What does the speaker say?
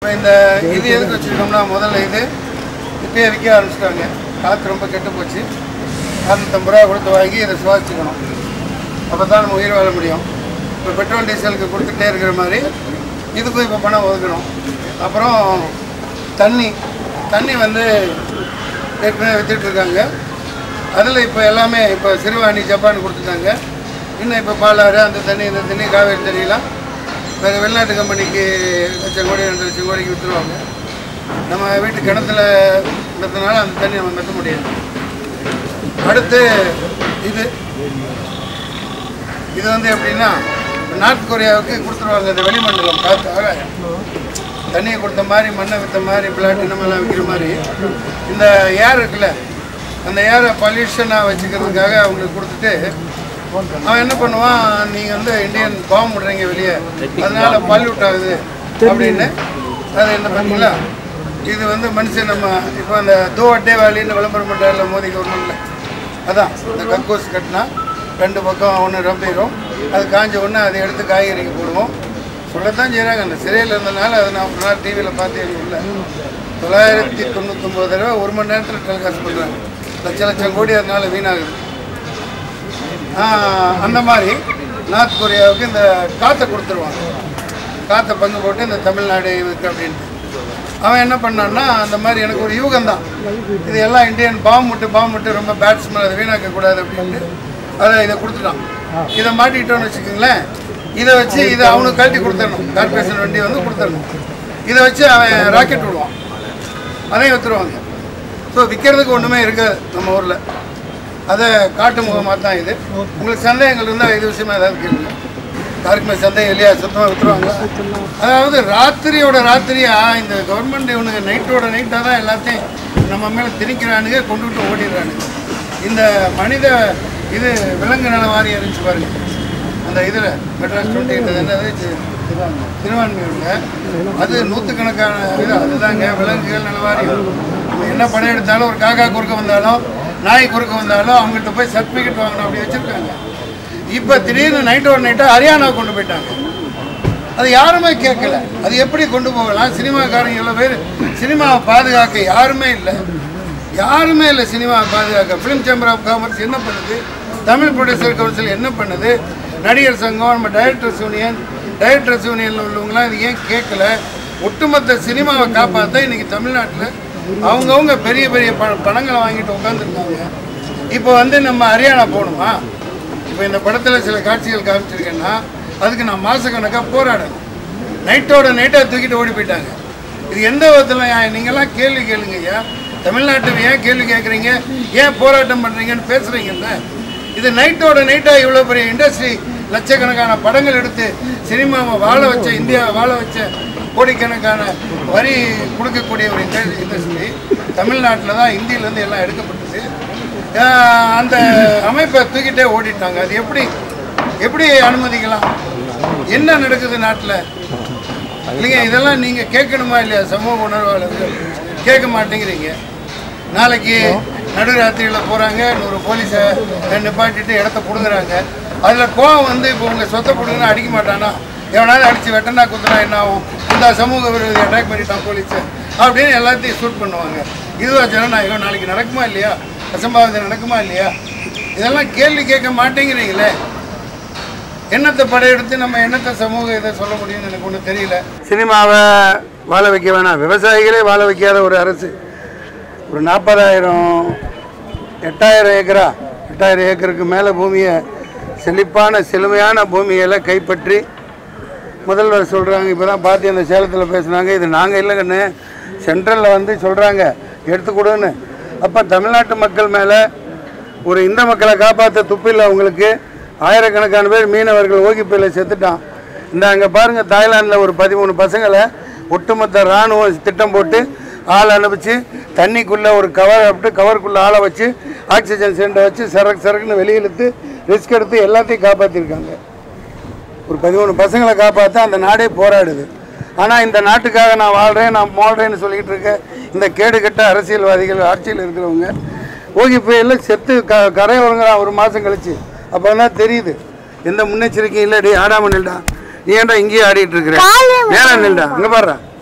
இப்போ இந்த இது எதுக்கு வச்சுருக்கோம்னா முதல்ல இது இப்பயே விற்க ஆரம்பிச்சிட்டாங்க காற்று ரொம்ப கெட்டு போச்சு அறுநூத்தம்பது ரூபா கொடுத்து வாங்கி இதை சுவாசிக்கணும் அப்போ தான் நம்ம உயிர் வாழ முடியும் இப்போ பெட்ரோல் டீசலுக்கு கொடுத்துட்டே இருக்கிற மாதிரி இதுக்கும் இப்போ பணம் ஒதுக்கணும் அப்புறம் தண்ணி தண்ணி வந்து ஏற்கனவே வித்துட்டு இருக்காங்க அதில் இப்போ எல்லாமே இப்போ சிறுவாணி ஜப்பான் கொடுத்துட்டாங்க இன்னும் இப்போ பாலாறு அந்த தண்ணி இந்த தண்ணி காவேரி தண்ணியெலாம் வேறு வெளிநாட்டு கம்பெனிக்கு லட்சம் கோடி ரெண்டு லட்சம் கோடிக்கு விற்றுருவாங்க நம்ம வீட்டு கிணத்துல மெத்தனால அந்த தண்ணி நம்ம மெத்த முடியாது அடுத்து இது இது வந்து எப்படின்னா நார்த் கொரியாவுக்கு கொடுத்துருவாங்க இந்த வெளிமண்டலம் காற்று ஆகாயம் தண்ணியை கொடுத்த மாதிரி மண்ணை விற்ற மாதிரி பிளாட்டினம் எல்லாம் விற்கிற மாதிரி இந்த ஏர் இருக்குல்ல அந்த ஏரை பல்யூஷனாக வச்சுக்கிறதுக்காக அவங்களுக்கு கொடுத்துட்டு அவன் என்ன பண்ணுவான் நீங்கள் வந்து இந்தியன் பாம்பு விடுறீங்க வெளியே அதனால பல்யூட் ஆகுது அப்படின்னு அது என்ன பண்ணீங்களா இது வந்து மனுஷன் நம்ம இப்போ அந்த தோ அட்டே வேலின்னு விளம்பரம் பண்ணுறாருல மோதி கவர்மெண்ட்டில் அதான் இந்த கக்கூஸ் கட்டினா ரெண்டு பக்கம் ஒன்று ரொம்பிடும் அது காஞ்ச உடனே அதை எடுத்து காய்கறிக்கு போடுவோம் சொல்லத்தான் செய்கிறாங்க அந்த சிறையில் இருந்தனால அதை நான் ஒரு நாள் டிவியில் பார்த்து எனக்கு இல்லை தொள்ளாயிரத்தி தொண்ணூத்தொம்பது தடவை ஒரு மணி நேரத்தில் டெலிகாஸ்ட் பண்ணுறாங்க லட்ச லட்சம் கோடி அதனால வீணாகுது ஆஹ் அந்த மாதிரி நார்த் கொரியாவுக்கு இந்த காற்றை கொடுத்துருவாங்க காற்றை பங்கு போட்டு இந்த தமிழ்நாடு இதுக்கு அப்படின்ட்டு அவன் என்ன பண்ணான்னா அந்த மாதிரி எனக்கு ஒரு யூகம் தான் இது எல்லாம் இந்தியன் பாம்பு விட்டு பாம்பு விட்டு ரொம்ப பேட்ஸ்மேன் அதை வீணாக்கக்கூடாது அப்படின்ட்டு அதை இதை கொடுத்துட்டான் இதை மாட்டிக்கிட்டோன்னு வச்சுக்கோங்களேன் இதை வச்சு இதை அவனுக்கு கழட்டி கொடுத்துடணும் கார்பரேஷன் வண்டி வந்து கொடுத்துடணும் இதை வச்சு அவன் ராக்கெட் விடுவான் அதையும் விற்றுருவாங்க ஸோ விற்கிறதுக்கு ஒன்றுமே இருக்காது நம்ம ஊரில் அதை காட்டு முகமாக தான் இது உங்களுக்கு சந்தேகங்கள் இருந்தால் இது விஷயமா ஏதாவது கேளுங்க யாருக்குமே சந்தேகம் இல்லையா சுத்தமாக விற்றுருவாங்க அதாவது ராத்திரியோட ராத்திரியா இந்த கவர்மெண்ட் இவனுங்க நைட்டோட நைட்டாக தான் எல்லாத்தையும் நம்ம மேலே திணிக்கிறானுங்க கொண்டுகிட்டு ஓடிடுறானுங்க இந்த மனித இது விலங்கு நல வாரியம் இருந்துச்சு பாருங்க அந்த இதில் மெட்ராஸ் டுவெண்ட்டி என்னது சி- திருவான்மையூரில் அது நூற்றுக்கணக்கான இது அதுதாங்க விலங்குகள் நலவாரியம் நம்ம என்ன படம் எடுத்தாலும் ஒரு காக்கா குறுக்க வந்தாலும் நாய் குறுக்க வந்தாலும் அவங்கள்ட்ட போய் சர்டிஃபிகேட் வாங்கணும் அப்படி வச்சுருக்காங்க இப்போ திடீர்னு நைட்டோட நைட்டாக ஹரியானா கொண்டு போயிட்டாங்க அது யாருமே கேட்கல அது எப்படி கொண்டு போகலாம் சினிமாக்காரங்க இவ்வளோ பேர் சினிமாவை பாதுகாக்க யாருமே இல்லை யாருமே இல்லை சினிமாவை பாதுகாக்க ஃபிலிம் சேம்பர் ஆஃப் காமர்ஸ் என்ன பண்ணுது தமிழ் ப்ரொடியூசர் கவுன்சில் என்ன பண்ணுது நடிகர் சங்கம் நம்ம டைரக்டர்ஸ் யூனியன் டைரக்டர்ஸ் யூனியனில் உள்ளவங்களாம் இது ஏன் கேட்கல ஒட்டுமொத்த சினிமாவை காப்பாற்ற இன்னைக்கு தமிழ்நாட்டில் அவங்கவுங்க பெரிய பெரிய ப பணங்களை வாங்கிட்டு உட்காந்துருக்காங்க இப்போ வந்து நம்ம ஹரியானா போகணுமா இப்போ இந்த படத்தில் சில காட்சிகள் காமிச்சிருக்கேன்னா அதுக்கு நான் மாதக்கணக்காக போராடணும் நைட்டோட நைட்டாக தூக்கிட்டு ஓடி போயிட்டாங்க இது எந்த விதத்தில் நீங்கள்லாம் கேள்வி கேளுங்க ஐயா தமிழ்நாட்டில் ஏன் கேள்வி கேட்குறீங்க ஏன் போராட்டம் பண்ணுறீங்கன்னு பேசுகிறீங்கல்ல இது நைட்டோட நைட்டாக இவ்வளோ பெரிய இண்டஸ்ட்ரி லட்சக்கணக்கான படங்கள் எடுத்து சினிமாவை வாழ வச்ச இந்தியாவை வாழ வச்ச கோடிக்கணக்கான வரி கொடுக்கக்கூடிய ஒரு இண்டஸ்ட்ரி தமிழ்நாட்டில் தான் இந்தியிலேருந்து எல்லாம் எடுக்கப்பட்டது ஆஹ் அந்த அமைப்பை தூக்கிட்டே ஓடிட்டாங்க அது எப்படி எப்படி அனுமதிக்கலாம் என்ன நடக்குது நாட்டில் இல்லைங்க இதெல்லாம் நீங்கள் கேட்கணுமா இல்லையா சமூக உணர்வாளர்கள் கேட்க மாட்டேங்கிறீங்க நாளைக்கு நடுராத்திரியில் போகிறாங்க நூறு போலீஸை நிப்பாட்டிட்டு இடத்த பிடுங்குறாங்க அதில் கோவம் வந்து இப்போ உங்கள் சொத்தை பிடுங்குனா அடிக்க மாட்டானா எவனாவது அடித்து வெட்டனா குத்துனா என்ன ஆகும் இந்த சமூக விரோதி அட்டாக் பண்ணிட்டான் போலீஸை அப்படின்னு எல்லாத்தையும் ஷூட் பண்ணுவாங்க இதுவா ஜனநாயகம் நாளைக்கு நடக்குமா இல்லையா அசம்பாவிதம் நடக்குமா இல்லையா இதெல்லாம் கேள்வி கேட்க மாட்டேங்கிறீங்களே எண்ணத்தை படையெடுத்து நம்ம எண்ணத்தை சமூக இதை சொல்ல முடியும்னு எனக்கு ஒன்றும் தெரியல சினிமாவை வாழ வைக்க வேணாம் விவசாயிகளே வாழ வைக்காத ஒரு அரசு ஒரு நாற்பதாயிரம் எட்டாயிரம் ஏக்கரா எட்டாயிரம் ஏக்கருக்கு மேலே பூமியை செழிப்பான செழுமையான பூமிகளை கைப்பற்றி முதல்வர் சொல்கிறாங்க இப்போ தான் பார்த்து அந்த சேலத்தில் பேசுனாங்க இது நாங்கள் இல்லை கண்ணு சென்ட்ரலில் வந்து சொல்கிறாங்க எடுத்து கொடுன்னு அப்போ தமிழ்நாட்டு மக்கள் மேலே ஒரு இந்த மக்களை காப்பாற்ற துப்பில்லை அவங்களுக்கு ஆயிரக்கணக்கான பேர் மீனவர்கள் ஓகிப்பையில் செத்துட்டான் இந்த அங்கே பாருங்கள் தாய்லாந்தில் ஒரு பதிமூணு பசங்களை ஒட்டுமொத்த இராணுவம் திட்டம் போட்டு ஆள் அனுப்பிச்சு தண்ணிக்குள்ளே ஒரு கவர் அப்படி கவருக்குள்ளே ஆளை வச்சு ஆக்சிஜன் சிலிண்டர் வச்சு சரக்கு சரக்குன்னு வெளியிழுத்து ரிஸ்க் எடுத்து எல்லாத்தையும் காப்பாற்றிருக்காங்க ஒரு பதிமூணு பசங்களை காப்பாற்ற அந்த நாடே போராடுது ஆனால் இந்த நாட்டுக்காக நான் வாழ்கிறேன் நான் வாழ்கிறேன்னு சொல்லிக்கிட்டு இருக்க இந்த கேடுகட்ட அரசியல்வாதிகள் ஆட்சியில் இருக்கிறவங்க ஓகி புயலில் செத்து க கரை உறங்குறான் ஒரு மாதம் கழிச்சு அப்போ தான் தெரியுது எந்த முன்னெச்சரிக்கையும் இல்லை டேய் ஆடாமல் நில்டா நீ ஏன்டா இங்கேயே ஆடிட்டு இருக்கிற நேரம் நில்டா அங்கே பாடுறா